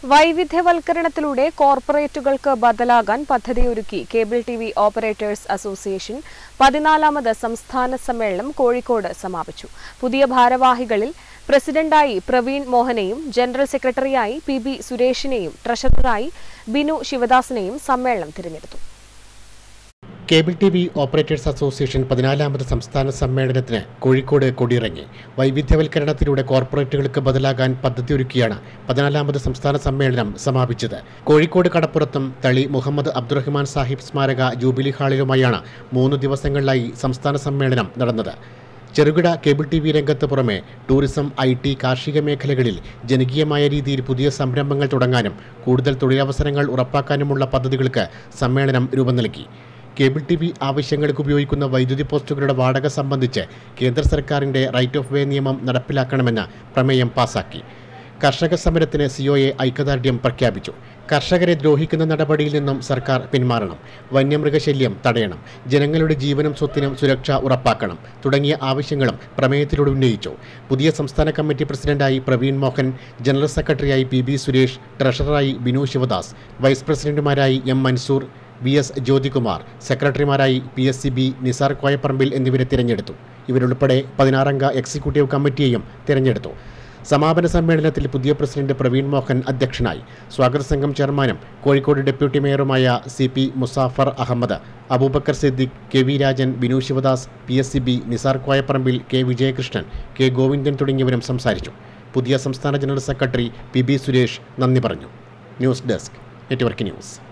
വൈവിധ്യവൽക്കരണത്തിലൂടെ കോർപ്പറേറ്റുകൾക്ക് ബദലാകാൻ പദ്ധതിയൊരുക്കി cable T V operators association പതിനാലാമത് സംസ്ഥാന സമ്മേളനം കോഴിക്കോട് സമാപിച്ചു പുതിയ ഭാരവാഹികളിൽ പ്രസിഡന്റായി പ്രവീൺ മോഹനെയും ജനറൽ സെക്രട്ടറിയായി പി ബി സുരേഷിനെയും ട്രഷററായി ബിനു ശിവദാസിനെയും സമ്മേളനം തിരഞ്ഞെടുത്തു cable T V operators association പതിനാലാമത് സംസ്ഥാന സമ്മേളനത്തിന് കോഴിക്കോട് കൊടിയിറങ്ങി വൈവിധ്യവൽക്കരണത്തിലൂടെ കോർപ്പറേറ്റുകൾക്ക് ബദലാകാൻ പദ്ധതിയൊരുക്കിയാണ് പതിനാലാമത് സംസ്ഥാന സമ്മേളനം സമാപിച്ചത് കോഴിക്കോട് കടപ്പുറത്തും തളി മുഹമ്മദ് അബ്ദുറഹ്മാൻ സാഹിബ് സ്മാരക ജൂബിലി ഹാളിലുമായാണ് മൂന്ന് ദിവസങ്ങളിലായി സംസ്ഥാന സമ്മേളനം നടന്നത് ചെറുകിട കേബിൾ ടി വി രംഗത്ത് പുറമെ ടൂറിസം ഐ ടി കാർഷിക മേഖലകളിൽ ജനകീയമായ രീതിയിൽ പുതിയ സംരംഭങ്ങൾ തുടങ്ങാനും കൂടുതൽ തൊഴിലവസരങ്ങൾ ഉറപ്പാക്കാനുമുള്ള പദ്ധതികൾക്ക് സമ്മേളനം രൂപം നൽകി കേബിൾ ടി വി ആവശ്യങ്ങൾക്ക് ഉപയോഗിക്കുന്ന വൈദ്യുതി പോസ്റ്റുകളുടെ വാടക സംബന്ധിച്ച് കേന്ദ്ര സർക്കാരിൻ്റെ റൈറ്റ് ഓഫ് വേ നിയമം നടപ്പിലാക്കണമെന്ന് പ്രമേയം പാസാക്കി കർഷക സമരത്തിന് സിഒഎ ഐക്യദാർഢ്യം പ്രഖ്യാപിച്ചു കർഷകരെ ദ്രോഹിക്കുന്ന നടപടിയിൽ നിന്നും സർക്കാർ പിന്മാറണം വന്യമൃഗശല്യം തടയണം ജനങ്ങളുടെ ജീവനും സ്വത്തിനും സുരക്ഷ ഉറപ്പാക്കണം തുടങ്ങിയ ആവശ്യങ്ങളും പ്രമേയത്തിലൂടെ ഉന്നയിച്ചു പുതിയ സംസ്ഥാന കമ്മിറ്റി പ്രസിഡന്റായി പ്രവീൺ മോഹൻ ജനറൽ സെക്രട്ടറിയായി പി ബി സുരേഷ് ട്രഷററായി ബിനു ശിവദാസ് വൈസ് പ്രസിഡന്റുമാരായി M Mansoor V S Jyothikumar സെക്രട്ടറിമാരായി P S C B Nisar Koyapparambil എന്നിവരെ തിരഞ്ഞെടുത്തു ഇവരുൾപ്പെടെ പതിനാറംഗ എക്സിക്യൂട്ടീവ് കമ്മിറ്റിയെയും തിരഞ്ഞെടുത്തു സമാപന സമ്മേളനത്തിൽ പുതിയ പ്രസിഡന്റ് പ്രവീൺ മോഹൻ അധ്യക്ഷനായി സ്വാഗത സംഘം ചെയർമാനും കോഴിക്കോട് ഡെപ്യൂട്ടി മേയറുമായ C P Musafar Ahammed Abubakar Siddique K V Rajan Binu Shivadas P S C B Nisar Koyapparambil K Vijayakrishnan K Govindan തുടങ്ങിയവരും സംസാരിച്ചു പുതിയ സംസ്ഥാന general secretary P B Suresh നന്ദി പറഞ്ഞു ന്യൂസ് ഡെസ്ക് നെറ്റ്വർക്ക് ന്യൂസ്